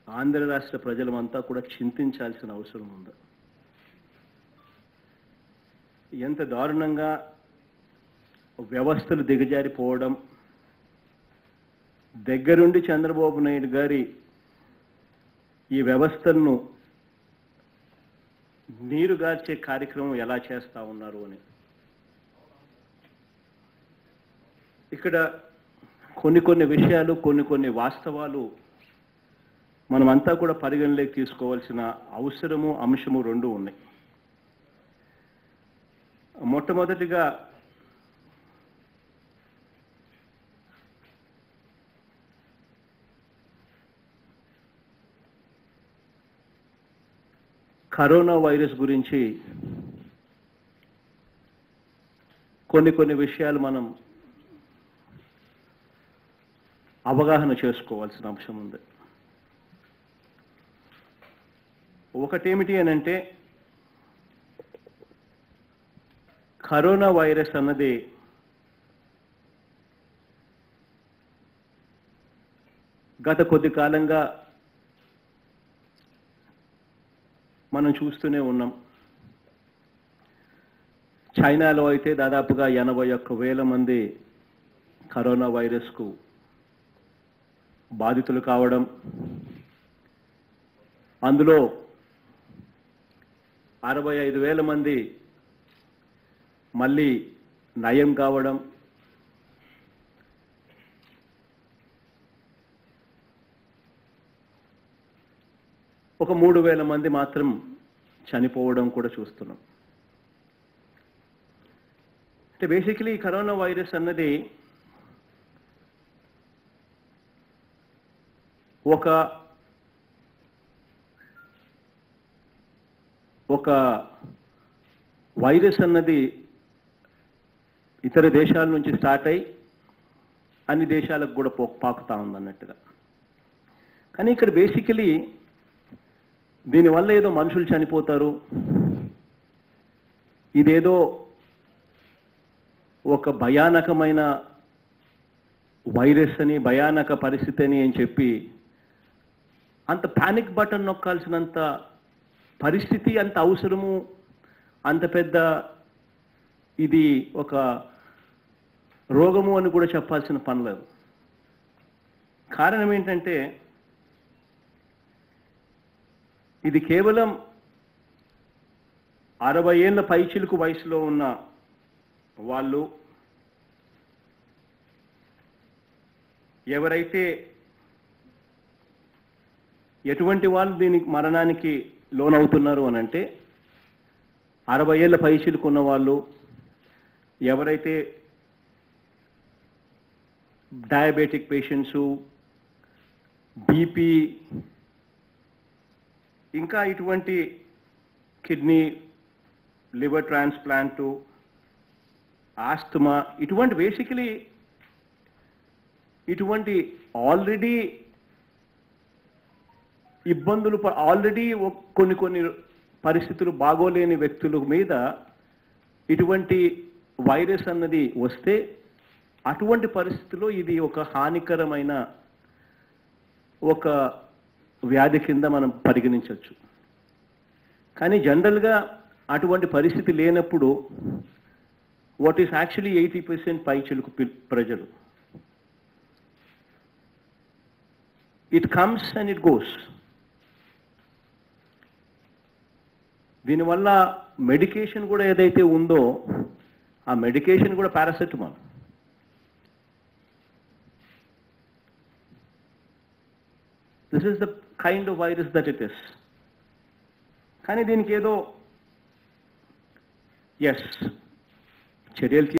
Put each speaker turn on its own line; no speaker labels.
ఆంధ్ర రాష్ట్ర ప్రజలమంతా కూడా చింతించాల్సిన అవసరం ఉంది ఎంత దారుణంగా వ్యవస్థలు దిగజారిపోవడం దగ్గరుండి చంద్రబాబు నాయుడు గారి ఈ వ్యవస్థలను నీరుగార్చే కార్యక్రమం ఎలా చేస్తా ఉన్నారు అని ఇక్కడ కొన్ని కొన్ని విషయాలు కొన్ని కొన్ని వాస్తవాలు మనమంతా కూడా పరిగణలోకి తీసుకోవాల్సిన అవసరము అంశము రెండు ఉన్నాయి మొట్టమొదటిగా కరోనా వైరస్ గురించి కొన్ని కొన్ని విషయాలు మనం అవగాహన చేసుకోవాల్సిన అంశం ఉంది ఒకటేమిటి అని అంటే కరోనా వైరస్ అన్నది గత కొద్ది కాలంగా మనం చూస్తూనే ఉన్నాం చైనాలో అయితే దాదాపుగా ఎనభై ఒక్క వేల మంది కరోనా వైరస్కు బాధితులు కావడం అందులో అరవై ఐదు వేల మంది మళ్ళీ నయం కావడం ఒక మూడు వేల మంది మాత్రం చనిపోవడం కూడా చూస్తున్నాం అంటే బేసికలీ ఈ కరోనా వైరస్ అన్నది ఒక ఒక వైరస్ అన్నది ఇతర దేశాల నుంచి స్టార్ట్ అయి అన్ని దేశాలకు కూడా పో పాకుతా ఉందన్నట్టుగా కానీ ఇక్కడ బేసికలీ దీనివల్ల ఏదో మనుషులు చనిపోతారు ఇదేదో ఒక భయానకమైన వైరస్ అని భయానక పరిస్థితి అని అని చెప్పి అంత పానిక్ బటన్ నొక్కాల్సినంత పరిస్థితి అంత అవసరము అంత పెద్ద ఇది ఒక రోగము అని కూడా చెప్పాల్సిన పనిలేదు కారణం ఏంటంటే ఇది కేవలం అరవై ఏళ్ళ పైచిలుకు వయసులో ఉన్న వాళ్ళు ఎవరైతే ఎటువంటి వాళ్ళు దీనికి మరణానికి లోనవుతున్నారు అని అంటే అరవై ఏళ్ళ పైచిలుకు ఉన్న వాళ్ళు ఎవరైతే డయాబెటిక్ పేషెంట్సు బీపీ ఇంకా ఇటువంటి కిడ్నీ లివర్ ట్రాన్స్ప్లాంటు ఆస్తమా ఇటువంటి బేసికలీ ఇటువంటి ఆల్రెడీ ఇబ్బందులు ఆల్రెడీ కొన్ని కొన్ని పరిస్థితులు బాగోలేని వ్యక్తుల మీద ఇటువంటి వైరస్ అన్నది వస్తే అటువంటి పరిస్థితుల్లో ఇది ఒక హానికరమైన ఒక వ్యాధి కింద మనం పరిగణించవచ్చు కానీ జనరల్గా అటువంటి పరిస్థితి లేనప్పుడు what is actually eighty percent పైచిలుకు పిల్- ప్రజలు it comes and it goes దీనివల్ల మెడికేషన్ కూడా ఏదైతే ఉందో ఆ మెడికేషన్ కూడా paracetamol this is the kind of virus that it is కానీ దీనికి ఏదో ఎస్ చర్యలు తీ-